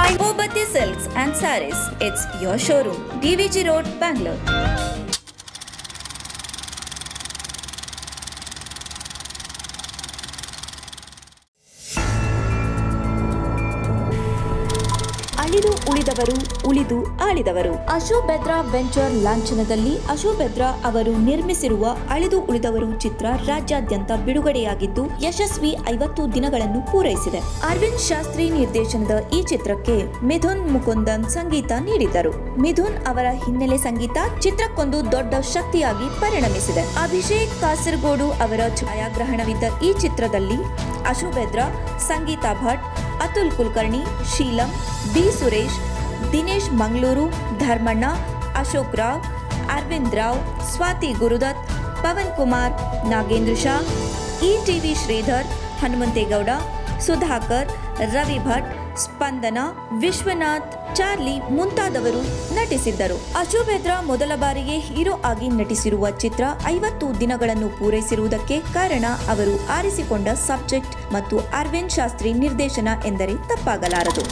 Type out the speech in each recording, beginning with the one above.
by Bobati Silks and Saris. It's your showroom, DVG Road, Bangalore. ಅಳಿದು ಉಳಿದವರು ಉಳಿದು ಆಳಿದವರು ಅಶೋಭದ್ರಾ venture ಲಾಂಛನದಲ್ಲಿ ಅಶೋಭದ್ರಾ ಅವರು ನಿರ್ಮಿಸಿರುವ ಅಳಿದು ಉಳಿದವರು ಚಿತ್ರ ರಾಜ್ಯಾದ್ಯಂತ ಬಿಡುಗಡೆಯಾಗಿದ್ದು ಯಶಸ್ವಿ ಐವತ್ತು ದಿನಗಳನ್ನು ಪೂರೈಸಿದೆ ಅರವಿಂದ್ ಶಾಸ್ತ್ರಿ ನಿರ್ದೇಶನದ ಈ ಚಿತ್ರಕ್ಕೆ ಮಿಥುನ್ ಮುಕುಂದನ್ ಸಂಗೀತ ನೀಡಿದ್ದರು ಮಿಥುನ್ ಅವರ ಹಿನ್ನೆಲೆ ಸಂಗೀತ ಚಿತ್ರಕ್ಕೊಂದು ದೊಡ್ಡ ಶಕ್ತಿಯಾಗಿ ಪರಿಣಮಿಸಿದೆ ಅಭಿಷೇಕ್ ಕಾಸರಗೋಡು ಅವರ ಛಾಯಾಗ್ರಹಣವಿದ್ದ ಈ ಚಿತ್ರದಲ್ಲಿ Ashobhadra Sangeetha Bhat Atul Kulkarni Sheelam B Suresh Dinesh Mangaluru Dharmanna Ashok Rao Aravind Rao Swathi Gurudatt Pavan Kumar Nagendra Shah E TV Sridhar Hanumanthegowda Sudhakar Ravi Bhat Spandana Vishwanath Charlie ಮುಂತಾದವರು ನಟಿಸಿದ್ದರು ಅಶೋಭದ್ರಾ ಮೊದಲ ಬಾರಿಗೆ ಹೀರೋ ಆಗಿ ನಟಿಸಿರುವ ಚಿತ್ರ ಐವತ್ತು ದಿನಗಳನ್ನು ಪೂರೈಸಿರುವುದಕ್ಕೆ ಕಾರಣ ಅವರು ಆರಿಸಿಕೊಂಡ ಸಬ್ಜೆಕ್ಟ್ ಮತ್ತು ಅರವಿಂದ್ ಶಾಸ್ತ್ರಿ ನಿರ್ದೇಶನ ಎಂದರೆ ತಪ್ಪಾಗಲಾರದು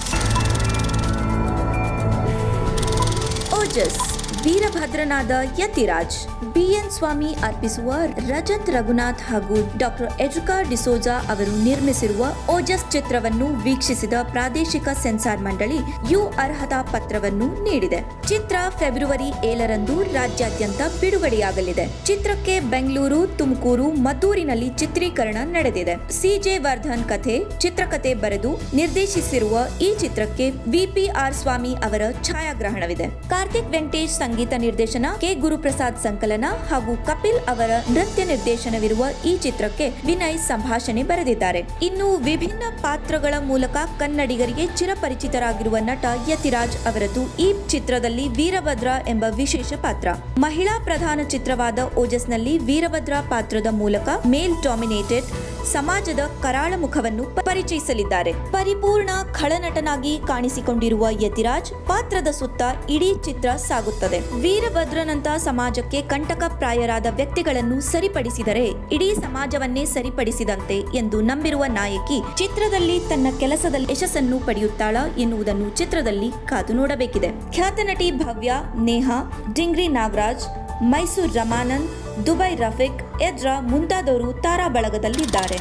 ಓಜಸ್ ವೀರಭದ್ರನಾದ ಯತಿರಾಜ್ ಬಿಎನ್ ಸ್ವಾಮಿ ಅರ್ಪಿಸುವ ರಜತ್ ರಘುನಾಥ್ ಹಾಗೂ ಡಾಕ್ಟರ್ ಎಜುಕಾ ಡಿಸೋಜಾ ಅವರು ನಿರ್ಮಿಸಿರುವ ಓಜಸ್ ಚಿತ್ರವನ್ನು ವೀಕ್ಷಿಸಿದ ಪ್ರಾದೇಶಿಕ ಸೆನ್ಸಾರ್ ಮಂಡಳಿ ಯು ಅರ್ಹತಾ ಪತ್ರವನ್ನು ನೀಡಿದೆ ಚಿತ್ರ ಫೆಬ್ರವರಿ ಏಳರಂದು ರಾಜ್ಯಾದ್ಯಂತ ಬಿಡುಗಡೆಯಾಗಲಿದೆ ಚಿತ್ರಕ್ಕೆ ಬೆಂಗಳೂರು ತುಮಕೂರು ಮದ್ದೂರಿನಲ್ಲಿ ಚಿತ್ರೀಕರಣ ನಡೆದಿದೆ ಸಿಜೆ ವರ್ಧನ್ ಕಥೆ ಚಿತ್ರಕಥೆ ಬರೆದು ನಿರ್ದೇಶಿಸಿರುವ ಈ ಚಿತ್ರಕ್ಕೆ ವಿಪಿಆರ್ ಸ್ವಾಮಿ ಅವರ ಛಾಯಾಗ್ರಹಣವಿದೆ ಕಾರ್ತಿಕ್ ವೆಂಕಟೇಶ್ ಸಂಗೀತ ನಿರ್ದೇಶನ ಕೆ ಗುರುಪ್ರಸಾದ್ ಸಂಕಲನ ಹಾಗೂ ಕಪಿಲ್ ಅವರ ನೃತ್ಯ ನಿರ್ದೇಶನವಿರುವ ಈ ಚಿತ್ರಕ್ಕೆ ವಿನಯ್ ಸಂಭಾಷಣೆ ಬರೆದಿದ್ದಾರೆ ಇನ್ನು ವಿಭಿನ್ನ ಪಾತ್ರಗಳ ಮೂಲಕ ಕನ್ನಡಿಗರಿಗೆ ಚಿರಪರಿಚಿತರಾಗಿರುವ ನಟ ಯತಿರಾಜ್ ಅವರದ್ದು ಈ ಚಿತ್ರದಲ್ಲಿ ವೀರಭದ್ರ ಎಂಬ ವಿಶೇಷ ಪಾತ್ರ ಮಹಿಳಾ ಪ್ರಧಾನ ಚಿತ್ರವಾದ ಓಜಸ್ನಲ್ಲಿ ವೀರಭದ್ರ ಪಾತ್ರದ ಮೂಲಕ ಮೇಲ್ ಡಾಮಿನೇಟೆಡ್ ಸಮಾಜದ ಕರಾಳ ಮುಖವನ್ನು ಪರಿಚಯಿಸಲಿದ್ದಾರೆ ಪರಿಪೂರ್ಣ ಖಳನಟನಾಗಿ ಕಾಣಿಸಿಕೊಂಡಿರುವ ಯತಿರಾಜ್ ಪಾತ್ರದ ಸುತ್ತ ಇಡೀ ಚಿತ್ರ ಸಾಗುತ್ತದೆ ವೀರಭದ್ರನಂತ ಸಮಾಜಕ್ಕೆ ಕಂಟಕಪ್ರಾಯರಾದ ವ್ಯಕ್ತಿಗಳನ್ನು ಸರಿಪಡಿಸಿದರೆ ಇಡೀ ಸಮಾಜವನ್ನೇ ಸರಿಪಡಿಸಿದಂತೆ ಎಂದು ನಂಬಿರುವ ನಾಯಕಿ ಚಿತ್ರದಲ್ಲಿ ತನ್ನ ಕೆಲಸದಲ್ಲಿ ಯಶಸ್ಸನ್ನು ಪಡೆಯುತ್ತಾಳ ಎನ್ನುವುದನ್ನು ಚಿತ್ರದಲ್ಲಿ ಕಾದು ನೋಡಬೇಕಿದೆ ಖ್ಯಾತ ನಟಿ ಭವ್ಯ ನೇಹಾ ಡಿಂಗ್ರಿ ನಾಗರಾಜ್ ಮೈಸೂರ್ ರಮಾನಂದ್ ದುಬೈ ರಫಿಕ್ ಎದ್ರಾ ಮುಂತಾದವರು ತಾರಾ ಬಳಗದಲ್ಲಿದ್ದಾರೆ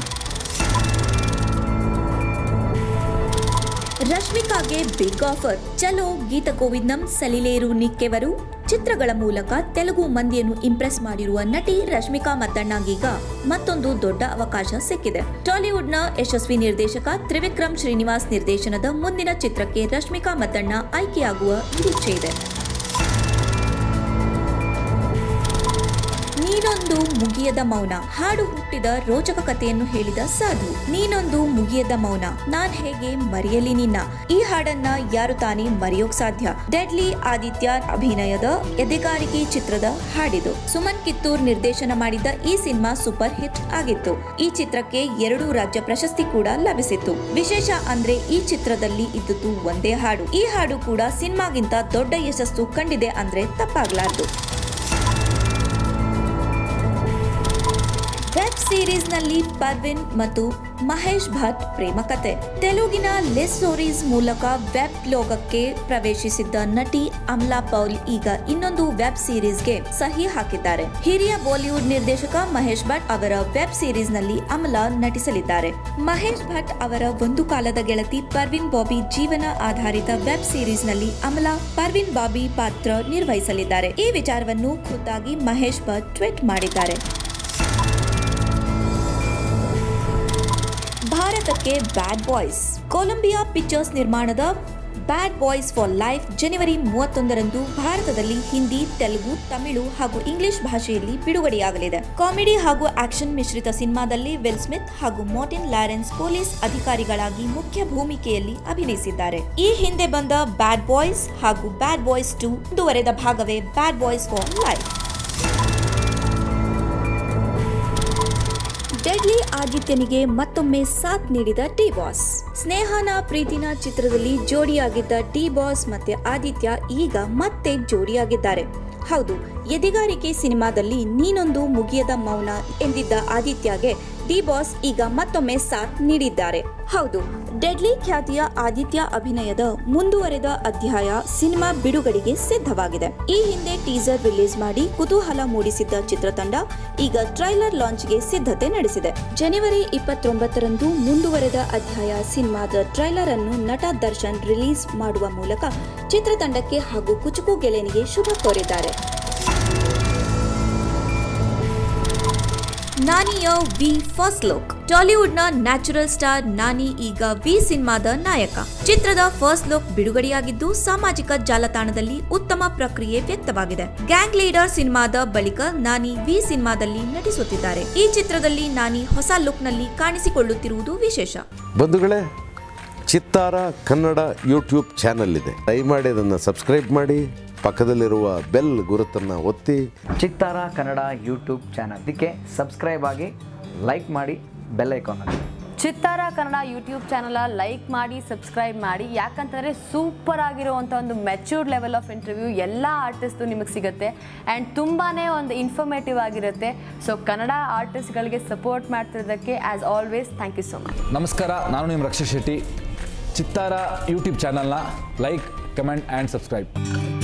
ರಶ್ಮಿಕಾಗೆ ಬಿಗ್ ಆಫರ್ ಚಲೋ ಗೀತ ಗೋವಿಂದಂ ಸಲಿಲೇರು ನಿಕ್ಕೆವರು ಚಿತ್ರಗಳ ಮೂಲಕ ತೆಲುಗು ಮಂದಿಯನ್ನು ಇಂಪ್ರೆಸ್ ಮಾಡಿರುವ ನಟಿ ರಶ್ಮಿಕಾ ಮದ್ದಣ್ಣಗೀಗ ಮತ್ತೊಂದು ದೊಡ್ಡ ಅವಕಾಶ ಸಿಕ್ಕಿದೆ ಟಾಲಿವುಡ್ನ ಯಶಸ್ವಿ ನಿರ್ದೇಶಕ ತ್ರಿವಿಕ್ರಮ್ ಶ್ರೀನಿವಾಸ್ ನಿರ್ದೇಶನದ ಮುಂದಿನ ಚಿತ್ರಕ್ಕೆ ರಶ್ಮಿಕಾ ಮದ್ದಣ್ಣ ಆಯ್ಕೆಯಾಗುವ ನಿರೀಕ್ಷೆ ಇದೆ ನೀನೊಂದು ಮುಗಿಯದ ಮೌನ ಹಾಡು ಹುಟ್ಟಿದ ರೋಚಕ ಕಥೆಯನ್ನು ಹೇಳಿದ ಸಾಧು ನೀನೊಂದು ಮುಗಿಯದ ಮೌನ ನಾನ್ ಹೇಗೆ ಮರೆಯಲಿ ನಿನ್ನ ಈ ಹಾಡನ್ನ ಯಾರು ತಾನೇ ಮರೆಯೋಕ್ ಸಾಧ್ಯ ಡೆಡ್ಲಿ ಆದಿತ್ಯ ಅಭಿನಯದ ಎದೆಗಾರಿಕೆ ಚಿತ್ರದ ಹಾಡಿದು ಸುಮನ್ ಕಿತ್ತೂರ್ ನಿರ್ದೇಶನ ಮಾಡಿದ ಈ ಸಿನಿಮಾ ಸೂಪರ್ ಹಿಟ್ ಆಗಿತ್ತು ಈ ಚಿತ್ರಕ್ಕೆ ಎರಡು ರಾಜ್ಯ ಪ್ರಶಸ್ತಿ ಕೂಡ ಲಭಿಸಿತ್ತು ವಿಶೇಷ ಅಂದ್ರೆ ಈ ಚಿತ್ರದಲ್ಲಿ ಇದ್ದದ್ದು ಒಂದೇ ಹಾಡು ಈ ಹಾಡು ಕೂಡ ಸಿನಿಮಾಗಿಂತ ದೊಡ್ಡ ಯಶಸ್ಸು ಕಂಡಿದೆ ಅಂದ್ರೆ ತಪ್ಪಾಗ್ಲಾರ್ದು ವೆಬ್ ಸೀರೀಸ್ನಲ್ಲಿ ಪರ್ವಿನ್ ಮತ್ತು ಮಹೇಶ್ ಭಟ್ ಪ್ರೇಮ ಕತೆ ತೆಲುಗಿನ ಲೆಸ್ ಸ್ಟೋರೀಸ್ ಮೂಲಕ ವೆಬ್ ಲೋಕಕ್ಕೆ ಪ್ರವೇಶಿಸಿದ್ದ ನಟಿ ಅಮ್ಲಾ ಪೌಲ್ ಈಗ ಇನ್ನೊಂದು ವೆಬ್ ಸೀರೀಸ್ಗೆ ಸಹಿ ಹಾಕಿದ್ದಾರೆ ಹಿರಿಯ ಬಾಲಿವುಡ್ ನಿರ್ದೇಶಕ ಮಹೇಶ್ ಭಟ್ ಅವರ ವೆಬ್ ಸೀರೀಸ್ ನಲ್ಲಿ ಅಮಲಾ ನಟಿಸಲಿದ್ದಾರೆ ಮಹೇಶ್ ಭಟ್ ಅವರ ಒಂದು ಕಾಲದ ಗೆಳತಿ ಪರ್ವಿನ್ ಬಾಬಿ ಜೀವನ ಆಧಾರಿತ ವೆಬ್ ಸೀರೀಸ್ ನಲ್ಲಿ ಅಮಲಾ ಪರ್ವಿನ್ ಬಾಬಿ ಪಾತ್ರ ನಿರ್ವಹಿಸಲಿದ್ದಾರೆ ಈ ವಿಚಾರವನ್ನು ಖುದ್ದಾಗಿ ಮಹೇಶ್ ಭಟ್ ಟ್ವೀಟ್ ಮಾಡಿದ್ದಾರೆ ಭಾರತಕ್ಕೆ ಬ್ಯಾಡ್ ಬಾಯ್ಸ್ ಕೊಲಂಬಿಯಾ ಪಿಕ್ಚರ್ಸ್ ನಿರ್ಮಾಣದ ಬ್ಯಾಡ್ ಬಾಯ್ಸ್ ಫಾರ್ ಲೈಫ್ ಜನವರಿ ಮೂವತ್ತೊಂದರಂದು ಭಾರತದಲ್ಲಿ ಹಿಂದಿ ತೆಲುಗು ತಮಿಳು ಹಾಗೂ ಇಂಗ್ಲಿಷ್ ಭಾಷೆಯಲ್ಲಿ ಬಿಡುಗಡೆಯಾಗಲಿದೆ ಕಾಮಿಡಿ ಹಾಗೂ ಆಕ್ಷನ್ ಮಿಶ್ರಿತ ಸಿನಿಮಾದಲ್ಲಿ ವಿಲ್ ಸ್ಮಿತ್ ಹಾಗೂ ಮಾರ್ಟಿನ್ ಲ್ಯಾರೆನ್ಸ್ ಪೊಲೀಸ್ ಅಧಿಕಾರಿಗಳಾಗಿ ಮುಖ್ಯ ಭೂಮಿಕೆಯಲ್ಲಿ ಅಭಿನಯಿಸಿದ್ದಾರೆ ಈ ಹಿಂದೆ ಬಂದ ಬ್ಯಾಡ್ ಬಾಯ್ಸ್ ಹಾಗೂ ಬ್ಯಾಡ್ ಬಾಯ್ಸ್ ಟು ಮುಂದುವರೆದ ಭಾಗವೇ bad boys for life deadly ಆದಿತ್ಯನಿಗೆ ಮತ್ತೊಮ್ಮೆ ಸಾಥ್ ನೀಡಿದ ಡಿ ಬಾಸ್ ಸ್ನೇಹನ ಪ್ರೀತಿನ ಚಿತ್ರದಲ್ಲಿ ಜೋಡಿಯಾಗಿದ್ದ ಡಿ ಬಾಸ್ ಮತ್ತೆ ಆದಿತ್ಯ ಈಗ ಮತ್ತೆ ಜೋಡಿಯಾಗಿದ್ದಾರೆ ಹೌದು ಎದೆಗಾರಿಕೆ ಸಿನಿಮಾದಲ್ಲಿ ನೀನೊಂದು ಮುಗಿಯದ ಮೌನ ಎಂದಿದ್ದ ಆದಿತ್ಯಗೆ ಡಿ ಬಾಸ್ ಈಗ ಮತ್ತೊಮ್ಮೆ ಸಾಥ್ ನೀಡಿದ್ದಾರೆ ಹೌದು ಡೆಡ್ಲಿ ಖ್ಯಾತಿಯ ಆದಿತ್ಯ ಅಭಿನಯದ ಮುಂದುವರೆದ ಅಧ್ಯಾಯ ಸಿನಿಮಾ ಬಿಡುಗಡೆಗೆ ಸಿದ್ಧವಾಗಿದೆ ಈ ಹಿಂದೆ ಟೀಸರ್ ರಿಲೀಸ್ ಮಾಡಿ ಕುತೂಹಲ ಮೂಡಿಸಿದ್ದ ಚಿತ್ರತಂಡ ಈಗ ಟ್ರೈಲರ್ ಲಾಂಚ್ಗೆ ಸಿದ್ಧತೆ ನಡೆಸಿದೆ ಜನವರಿ ಇಪ್ಪತ್ತೊಂಬತ್ತರಂದು ಮುಂದುವರೆದ ಅಧ್ಯಾಯ ಸಿನಿಮಾದ ಟ್ರೈಲರ್ ಅನ್ನು ನಟ ದರ್ಶನ್ ರಿಲೀಸ್ ಮಾಡುವ ಮೂಲಕ ಚಿತ್ರತಂಡಕ್ಕೆ ಹಾಗೂ ಕುಚುಕು ಗೆಳೆಯನಿಗೆ ಶುಭ ಕೋರಿದ್ದಾರೆ ನಾನಿಯ ವಿ ಫಸ್ಟ್ ಲುಕ್ ಟಾಲಿವುಡ್ನ ನ್ಯಾಚುರಲ್ ಸ್ಟಾರ್ ನಾನಿ ಈಗ ವಿ ಸಿನಿಮಾದ ನಾಯಕ ಚಿತ್ರದ ಫಸ್ಟ್ ಲುಕ್ ಬಿಡುಗಡೆಯಾಗಿದ್ದು ಸಾಮಾಜಿಕ ಜಾಲತಾಣದಲ್ಲಿ ಉತ್ತಮ ಪ್ರಕ್ರಿಯೆ ವ್ಯಕ್ತವಾಗಿದೆ ಗ್ಯಾಂಗ್ ಲೀಡರ್ ಸಿನಿಮಾದ ಬಳಿಕ ನಾನಿ ವಿ ಸಿನಿಮಾದಲ್ಲಿ ನಟಿಸುತ್ತಿದ್ದಾರೆ ಈ ಚಿತ್ರದಲ್ಲಿ ನಾನಿ ಹೊಸ ಲುಕ್ನಲ್ಲಿ ಕಾಣಿಸಿಕೊಳ್ಳುತ್ತಿರುವುದು ವಿಶೇಷ ಬಂಧುಗಳೇ ಚಿತ್ತಾರ ಕನ್ನಡ ಯೂಟ್ಯೂಬ್ ಚಾನಲ್ ಇದೆ ದಯಮಾಡಿ ಅದನ್ನು ಸಬ್ಸ್ಕ್ರೈಬ್ ಮಾಡಿ ಪಕ್ಕದಲ್ಲಿರುವ ಬೆಲ್ ಗುರುತನ್ನು ಒತ್ತಿ ಚಿತ್ತಾರ ಕನ್ನಡ ಯೂಟ್ಯೂಬ್ ಚಾನಲ್ ಇದಕ್ಕೆ ಸಬ್ಸ್ಕ್ರೈಬ್ ಆಗಿ ಲೈಕ್ ಮಾಡಿ ಬೆಲ್ ಐಕಾನ್ ಆಗಿ Chittara Kannada YouTube channel like ಮಾಡಿ ಸಬ್ಸ್ಕ್ರೈಬ್ ಮಾಡಿ ಯಾಕಂತಂದರೆ ಸೂಪರ್ ಆಗಿರುವಂಥ ಒಂದು ಮೆಚ್ಯೂರ್ಡ್ ಲೆವೆಲ್ ಆಫ್ ಇಂಟರ್ವ್ಯೂ ಎಲ್ಲ ಆರ್ಟಿಸ್ಟು ನಿಮಗೆ ಸಿಗುತ್ತೆ ಆ್ಯಂಡ್ ತುಂಬಾ ಒಂದು ಇನ್ಫಾರ್ಮೇಟಿವ್ ಆಗಿರುತ್ತೆ ಸೊ ಕನ್ನಡ ಆರ್ಟಿಸ್ಟ್ಗಳಿಗೆ ಸಪೋರ್ಟ್ ಮಾಡ್ತಿರೋದಕ್ಕೆ as always thank you so much ನಮಸ್ಕಾರ ನಾನು ನಿಮ್ಮ ರಕ್ಷಾ ಶೆಟ್ಟಿ ಚಿತ್ತಾರ ಯೂಟ್ಯೂಬ್ ಚಾನಲ್ನ ಲೈಕ್ ಕಮೆಂಟ್ ಆ್ಯಂಡ್ ಸಬ್ಸ್ಕ್ರೈಬ್